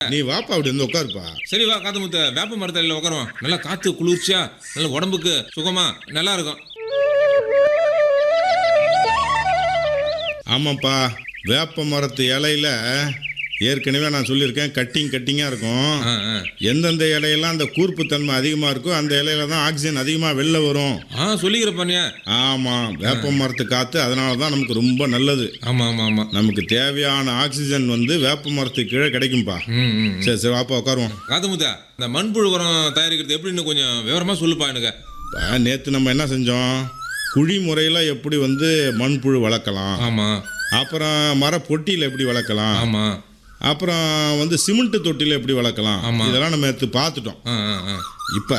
நீ வாப்பா அப்படி வந்து உட்காருப்பா சரி வா காத்து முத்த வேப்ப மரத்தடியில் உட்காருவான் நல்லா காத்து குளிர்ச்சியா நல்ல உடம்புக்கு சுகமா நல்லா இருக்கும் ஆமாப்பா வேப்ப மரத்து இலையில ஏற்கனவே நான் சொல்லியிருக்கேன் கட்டிங் கட்டிங்காக இருக்கும் ஆ, ஆ. எந்தெந்த இலையெல்லாம் அந்த கூர்ப்புத்தன்மை அதிகமாக இருக்கோ அந்த இலையில தான் ஆக்சிஜன் அதிகமாக வெளில வரும் ஆ சொல்லிக்கிற பண்ணியா ஆமாம் வேப்ப மரத்து காற்று அதனால தான் நமக்கு ரொம்ப நல்லது ஆமா ஆமா ஆமா நமக்கு தேவையான ஆக்சிஜன் வந்து வேப்ப மரத்துக்கு கீழே கிடைக்கும்பா ம் ம் சரி சரி வாப்பா உட்காருவோம் காத்து முத்த இந்த மண்புழு உரம் தயாரிக்கிறது எப்படின்னு கொஞ்சம் விவரமா சொல்லுப்பா எனக்கு நேற்று நம்ம என்ன செஞ்சோம் குழி முறையில் எப்படி வந்து மண்புழு வளர்க்கலாம் ஆமா அப்புறம் மரப்பொட்டியில் எப்படி வளர்க்கலாம் ஆமா அப்புறம் வந்து சிமெண்ட் தொட்டியில் எப்படி வளர்க்கலாம் ஆமா. இதெல்லாம் நம்ம எடுத்து பார்த்துட்டோம் ஆ ஆ ஆ இப்போ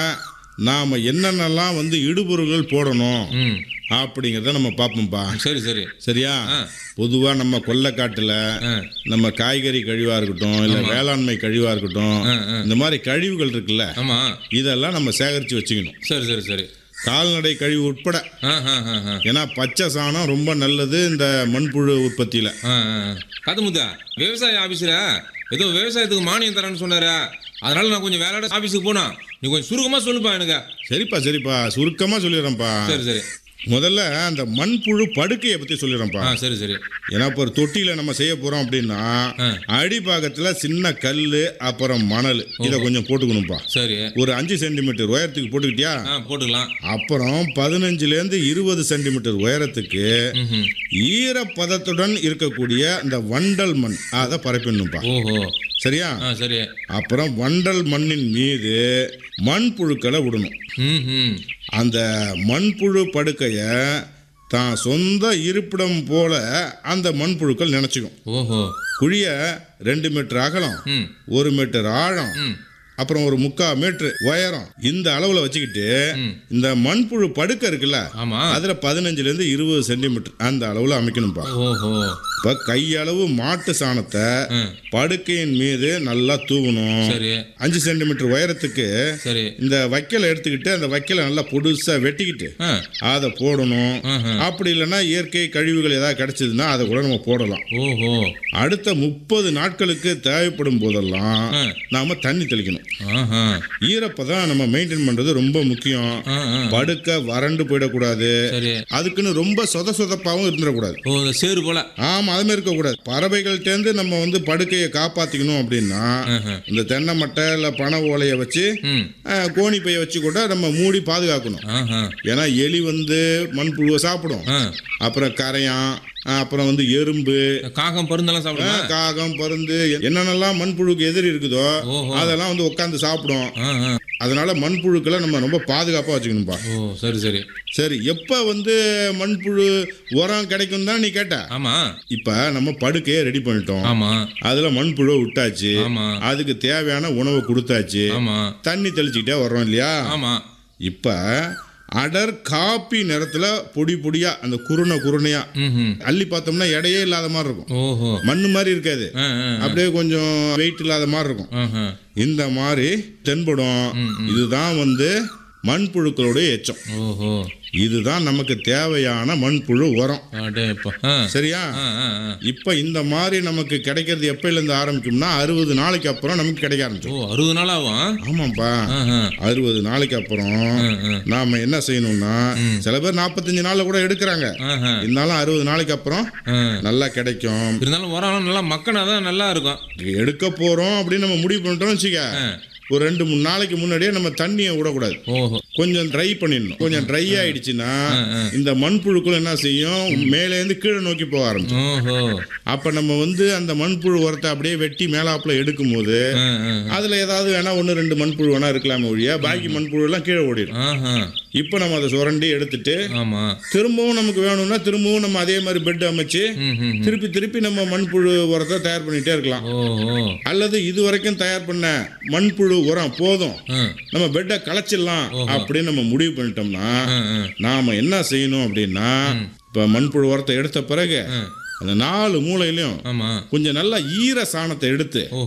நாம் என்னென்னலாம் வந்து இடுபொருள்கள் போடணும் ம் அப்படிங்கிறத நம்ம பார்ப்போம்ப்பா சரி சரி சரியா ஆ. பொதுவாக நம்ம கொல்லைக்காட்டில் ஆ நம்ம காய்கறி கழிவாக இருக்கட்டும் இல்லை வேளாண்மை கழிவாக இருக்கட்டும் ஆ, ஆ. இந்த மாதிரி கழிவுகள் இருக்குல்ல ஆமா இதெல்லாம் நம்ம சேகரித்து வச்சுக்கணும் சரி சரி சரி கால்நடை கழிவு உட்பட ஆ ஆ ஆ ஆ ஏன்னா பச்சை சாணம் ரொம்ப நல்லது இந்த மண்புழு உற்பத்தியில் ஆ, ஆ, ஆ. காத்துமுத்தா விவசாய ஆபீஸ்ல ஏதோ விவசாயத்துக்கு மானியம் தரேன்னு சொன்னாரு அதனால நான் கொஞ்சம் வேலையோட ஆபீஸுக்கு போனா நீ கொஞ்சம் சுருக்கமா சொல்லுப்பா எனக்கு சரிப்பா சரிப்பா சுருக்கமாக சொல்லிடுறேன்ப்பா சரி சரி முதல்ல அந்த மண்புழு படுக்கையை பற்றி சொல்லிடுறேன்ப்பா ஆ சரி சரி ஏன்னா இப்போ ஒரு தொட்டியில் நம்ம செய்ய போகிறோம் அப்படின்னா ஆ. அடிபாகத்தில் சின்ன கல் அப்புறம் மணல் இதை கொஞ்சம் போட்டுக்கணும்ப்பா சரி ஒரு அஞ்சு சென்டிமீட்டர் உயரத்துக்கு போட்டுக்கிட்டியா ஆ போட்டுக்கலாம் அப்புறம் பதினஞ்சுலேருந்து இருபது சென்டிமீட்டர் உயரத்துக்கு ம்ஹும். ஈரப்பதத்துடன் இருக்கக்கூடிய இந்த வண்டல் மண் அதை பரப்பிடணும்ப்பா ஓஹோ சரியா ஆ சரி அப்புறம் வண்டல் மண்ணின் மீது மண்புழுக்களை விடணும் ம் ம் அந்த மண்புழு படுக்கையை தான் சொந்த இருப்பிடம் போல அந்த மண்புழுக்கள் நினச்சிக்கும் ஓஹோ குழியை ரெண்டு மீட்டர் அகலம் ம் ஒரு மீட்டர் ஆழம் ம் அப்புறம் ஒரு முக்கா மீட்டர் உயரம் இந்த அளவில் வச்சுக்கிட்டு ம். இந்த மண்புழு படுக்கை இருக்குல்ல ஆமா அதில் பதினஞ்சுலேருந்து இருபது சென்டிமீட்டர் அந்த அளவில் அமைக்கணும்ப்பா ஓஹோ இப்போ கையளவு மாட்டு சாணத்தை ம் படுக்கையின் மீது நல்லா தூவணும் சரி அஞ்சு சென்டிமீட்டர் உயரத்துக்கு சரி இந்த வைக்கலை எடுத்துக்கிட்டு அந்த வைக்கலை நல்லா பொடுசாக வெட்டிக்கிட்டு ஆ அதை போடணும் ம்ஹும். அப்படி இல்லைன்னா இயற்கை கழிவுகள் ஏதாவது கிடைச்சதுன்னா அதை கூட நம்ம போடலாம் ஓஹோ அடுத்த முப்பது நாட்களுக்கு தேவைப்படும் போதெல்லாம் ஆ. நாம தண்ணி தெளிக்கணும் ஆஹா ஈரப்பதம் நம்ம மெயின்டைன் பண்றது ரொம்ப முக்கியம் ஆ ஆ படுக்க வறண்டு போயிடக்கூடாது சரி அதுக்குன்னு ரொம்ப சொத சொதப்பாகவும் இருந்துடக்கூடாது ஓ இந்த சேரு போல ஆமா அது மாதிரி இருக்கக்கூடாது பறவைகள்ட்டேருந்து நம்ம வந்து படுக்கையை காப்பாத்திக்கணும் அப்படின்னா ஆஹா. இந்த தென்னை மட்டை இல்லை பனை ஓலையை வச்சு ம் அஹ், கோணி பையை வச்சு கூட நம்ம மூடி பாதுகாக்கணும் ஆஹா ஏன்னா எலி வந்து மண்புழுவை சாப்பிடும் ஆ அப்புறம் கரையான் அஹ், அப்புறம் வந்து எறும்பு காகம் பருந்தெல்லாம் சாப்பிடுமா அஹ், காகம் பருந்து என்னென்னலாம் மண்புழுக்கு எதிரி இருக்குதோ ஓஹோ. அதெல்லாம் வந்து உட்காந்து சாப்பிடும் ஆ ஆ அதனால மண்புழுக்களை நம்ம ரொம்ப பாதுகாப்பாக வச்சுக்கணும்ப்பா ஓ சரி சரி சரி எப்போ வந்து மண்புழு உரம் கிடைக்கும் தான் நீ கேட்ட ஆமா இப்போ நம்ம படுக்கையை ரெடி பண்ணிட்டோம் ஆமா அதில் மண்புழுவை விட்டாச்சு ஆமா அதுக்கு தேவையான உணவை கொடுத்தாச்சு ஆமா தண்ணி தெளிச்சுக்கிட்டே வர்றோம் இல்லையா ஆமா இப்போ அடர் காப்பி நிறத்தில் பொடி பொடியா அந்த குருணை குருணையா ம் அள்ளி பார்த்தோம்னா எடையே இல்லாத மாதிரி இருக்கும் ஓஹோ மண்ணு மாதிரி இருக்காது ஆ ஆ அப்படியே கொஞ்சம் வெயிட் இல்லாத மாதிரி இருக்கும் ஆஹா. இந்த மாதிரி தென்படும் இதுதான் வந்து மண்புழுக்களுடைய எச்சம் ஓஹோ இதுதான் நமக்கு தேவையான மண்புழு உரம் அடேப்பா ஆ சரியா ஆ ஆ ஆ. இப்போ இந்த மாதிரி நமக்கு கிடைக்கிறது எப்பயிலேருந்து ஆரம்பிக்கும்னா அறுபது நாளைக்கு அப்புறம் நமக்கு கிடைக்க ஓ ஆரம்பிச்சோம் அறுபது நாள் ஆகும் ஆமாப்பா ஆஹா. அறுபது நாளைக்கு அப்புறம் ஆ, ஆ. நாம என்ன செய்யணும்னா சில பேர் நாற்பத்தஞ்சு நாள்ல கூட எடுக்கிறாங்க ஆஹா. இருந்தாலும் அறுபது நாளைக்கு அப்புறம் ஆ. நல்லா கிடைக்கும் இருந்தாலும் உரம் நல்லா மக்கனா தான் நல்லா இருக்கும் எடுக்க போறோம் அப்படின்னு நம்ம முடிவு பண்ணிட்டோம்னு வச்சுக்க ஆ. ஒரு ரெண்டு மூணு நாளைக்கு முன்னாடியே நம்ம தண்ணியை விடக்கூடாது ஓஹோ கொஞ்சம் ட்ரை பண்ணிடணும் கொஞ்சம் ட்ரை ஆயிடுச்சுன்னா இந்த மண்புழுக்கள் என்ன செய்யும் மேலேருந்து கீழே நோக்கி போக ஆரம்பிக்கும் ஓஹோ அப்ப நம்ம வந்து அந்த மண்புழு உரத்தை அப்படியே வெட்டி மேலாப்புல எடுக்கும் போது ஆ, ஆ. அதுல ஏதாவது வேணா ஒன்று ரெண்டு மண்புழு வேணா இருக்கலாமே ஒழிய பாக்கி மண்புழு எல்லாம் கீழே ஓடிடும் ஆஹா இப்போ நம்ம அதை சுரண்டி எடுத்துட்டு ஆமா திரும்பவும் நமக்கு வேணும்னா திரும்பவும் நம்ம அதே மாதிரி பெட் அமைச்சு ம் ம் திருப்பி திருப்பி நம்ம மண்புழு உரத்தை தயார் பண்ணிட்டே இருக்கலாம் ஓஹோ அல்லது இது வரைக்கும் தயார் பண்ண மண்புழு உரம் போதும் ஆ நம்ம பெட்டை களைச்சிடலாம் அப்படின்னு நம்ம முடிவு பண்ணிட்டோம்னா ஆ, ஆ. நாம என்ன செய்யணும் அப்படின்னா இப்ப மண்புழு உரத்தை எடுத்த பிறகு ஆ. அந்த நாலு மூலையிலையும் ஆமா கொஞ்சம் நல்லா ஈர சாணத்தை எடுத்து ஓஹோ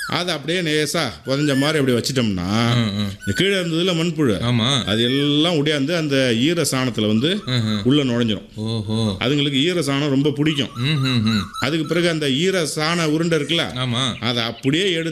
அதை அப்படியே நேசா புதஞ்ச மாதிரி அப்படி வச்சிட்டோம்னா ம், ம். இந்த கீழே இருந்ததுல மண்புழு ஆமா அது எல்லாம் உடையாந்து அந்த ஈர சாணத்துல வந்து ம், ம். உள்ள நுழைஞ்சிரும் ஓஹோ அதுங்களுக்கு ஈர சாணம் ரொம்ப பிடிக்கும் ம் ம் ம் அதுக்கு பிறகு அந்த ஈர சாண உருண்டை இருக்குல்ல ஆமா அதை அப்படியே எடுத்து